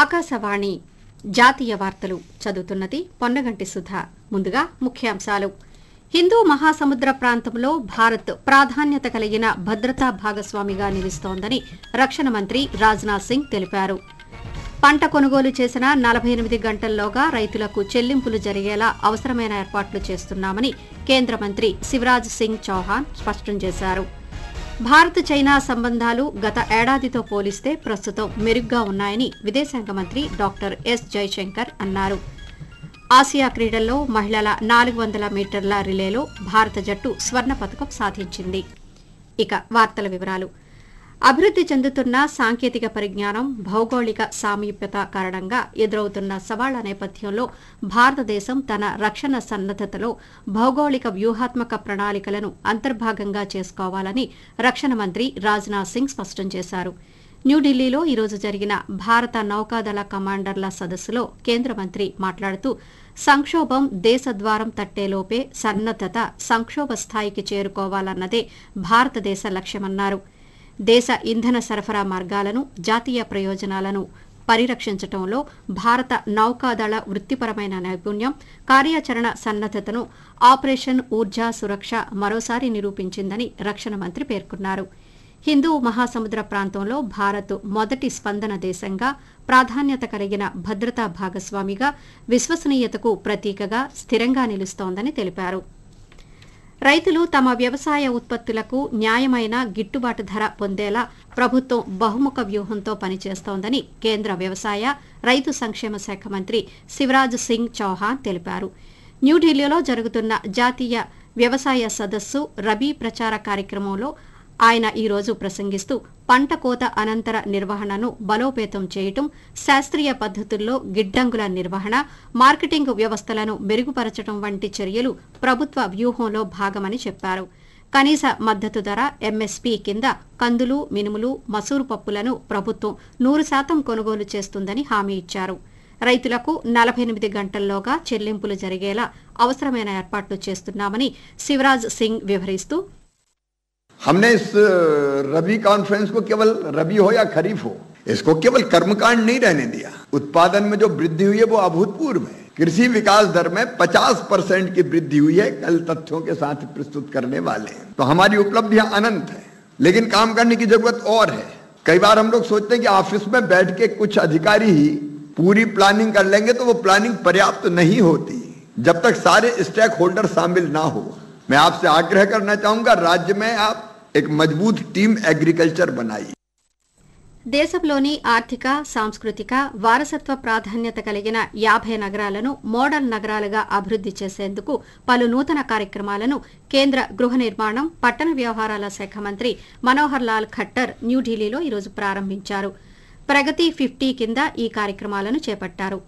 ఆకాశవాణి జాతీయ వార్తలు చదువుతున్నది పొన్నగంటి సుధ ముందుగా ముఖ్యాంశాలు హిందూ మహాసముద్ర ప్రాంతంలో భారత్ ప్రాధాన్యత కలిగిన భద్రతా భాగస్వామిగా నిలుస్తోందని రక్షణ మంత్రి రాజ్నాథ్ సింగ్ తెలిపారు పంట కొనుగోలు చేసిన నలభై ఎనిమిది గంటల్లోగా రైతులకు చెల్లింపులు జరిగేలా అవసరమైన ఏర్పాట్లు చేస్తున్నామని కేంద్ర మంత్రి శివరాజ్ సింగ్ చౌహాన్ స్పష్టం చేశారు భారత్ చైనా సంబంధాలు గత ఏడాదితో పోలిస్తే ప్రస్తుతం మెరుగ్గా ఉన్నాయని విదేశాంగ మంత్రి డాక్టర్ ఎస్ జైశంకర్ అన్నారు ఆసియా క్రీడల్లో మహిళల నాలుగు వందల మీటర్ల రిలేలో భారత జట్టు స్వర్ణ పథకం సాధించింది ఇక వార్తల వివరాలు అభివృద్ది చెందుతున్న సాంకేతిక పరిజ్ఞానం భౌగోళిక సామీప్యత కారణంగా ఎదురవుతున్న సవాళ్ల నేపథ్యంలో భారతదేశం తన రక్షణ సన్నద్దతలో భౌగోళిక వ్యూహాత్మక ప్రణాళికలను అంతర్భాగంగా చేసుకోవాలని రక్షణ మంత్రి రాజ్నాథ్ సింగ్ స్పష్టం చేశారు న్యూఢిల్లీలో ఈరోజు జరిగిన భారత నౌకాదళ కమాండర్ల సదస్సులో కేంద్ర మంత్రి మాట్లాడుతూ సంక్షోభం దేశద్వారం తట్టేలోపే సన్నద్దత సంక్షోభ స్థాయికి చేరుకోవాలన్నదే భారతదేశ లక్ష్యమన్నారు దేశ ఇంధన సరఫరా మార్గాలను జాతీయ ప్రయోజనాలను పరిరక్షించటంలో భారత నౌకాదళ వృత్తిపరమైన నైపుణ్యం కార్యాచరణ సన్నద్దతను ఆపరేషన్ ఊర్జా సురక్ష మరోసారి నిరూపించిందని రక్షణ మంత్రి పేర్కొన్నారు హిందూ మహాసముద్ర ప్రాంతంలో భారత్ మొదటి స్పందన దేశంగా ప్రాధాన్యత కలిగిన భద్రతా భాగస్వామిగా విశ్వసనీయతకు ప్రతీకగా స్థిరంగా నిలుస్తోందని తెలిపారు రైతులు తమ వ్యవసాయ ఉత్పత్తులకు న్యాయమైన గిట్టుబాటు ధర పొందేలా ప్రభుత్వం బహుముఖ వ్యూహంతో పనిచేస్తోందని కేంద్ర వ్యవసాయ రైతు సంక్షేమ శాఖ మంత్రి శివరాజ్ సింగ్ చౌహాన్ తెలిపారు న్యూఢిల్లీలో జరుగుతున్న జాతీయ వ్యవసాయ సదస్సు రబీ ప్రచార కార్యక్రమంలో ఆయన ఈ రోజు ప్రసంగిస్తూ పంట కోత అనంతర నిర్వహణను బలోపేతం చేయటం శాస్త్రీయ పద్ధతుల్లో గిడ్డంగుల నిర్వహణ మార్కెటింగ్ వ్యవస్థలను మెరుగుపరచడం వంటి చర్యలు ప్రభుత్వ వ్యూహంలో భాగమని చెప్పారు కనీస మద్దతు ధర ఎంఎస్పీ కింద కందులు మినుములు మసూరు పప్పులను ప్రభుత్వం నూరు శాతం కొనుగోలు చేస్తుందని హామీ ఇచ్చారు రైతులకు నలభై ఎనిమిది గంటల్లోగా చెల్లింపులు జరిగేలా అవసరమైన ఏర్పాట్లు చేస్తున్నామని శివరాజ్ సింగ్ వివరిస్తూ हमने इस रबी कॉन्फ्रेंस को केवल रबी हो या खरीफ हो इसको केवल कर्मकांड नहीं रहने दिया उत्पादन में जो वृद्धि हुई है वो अभूतपूर्व है कृषि विकास दर में 50 परसेंट की वृद्धि हुई है कल तथ्यों के साथ प्रस्तुत करने वाले हैं तो हमारी उपलब्धियां अनंत है लेकिन काम करने की जरूरत और है कई बार हम लोग सोचते हैं कि ऑफिस में बैठ के कुछ अधिकारी ही पूरी प्लानिंग कर लेंगे तो वो प्लानिंग पर्याप्त नहीं होती जब तक सारे स्टेक होल्डर शामिल ना हो मैं आपसे आग्रह करना चाहूंगा राज्य में आप एक मजबूत टीम एग्रीकल्चर बनाई దేశంలోని ఆర్థిక సాంస్కృతిక వారసత్వ ప్రాధాన్యత కలిగిన యాభై నగరాలను మోడల్ నగరాలుగా అభివృద్ది చేసేందుకు పలు నూతన కార్యక్రమాలను కేంద్ర గృహ నిర్మాణం పట్టణ వ్యవహారాల శాఖ మంత్రి మనోహర్ లాల్ ఖట్టర్ న్యూఢిల్లీలో ఈరోజు ప్రారంభించారు ప్రగతి ఫిఫ్టీ కింద ఈ కార్యక్రమాలను చేపట్టారు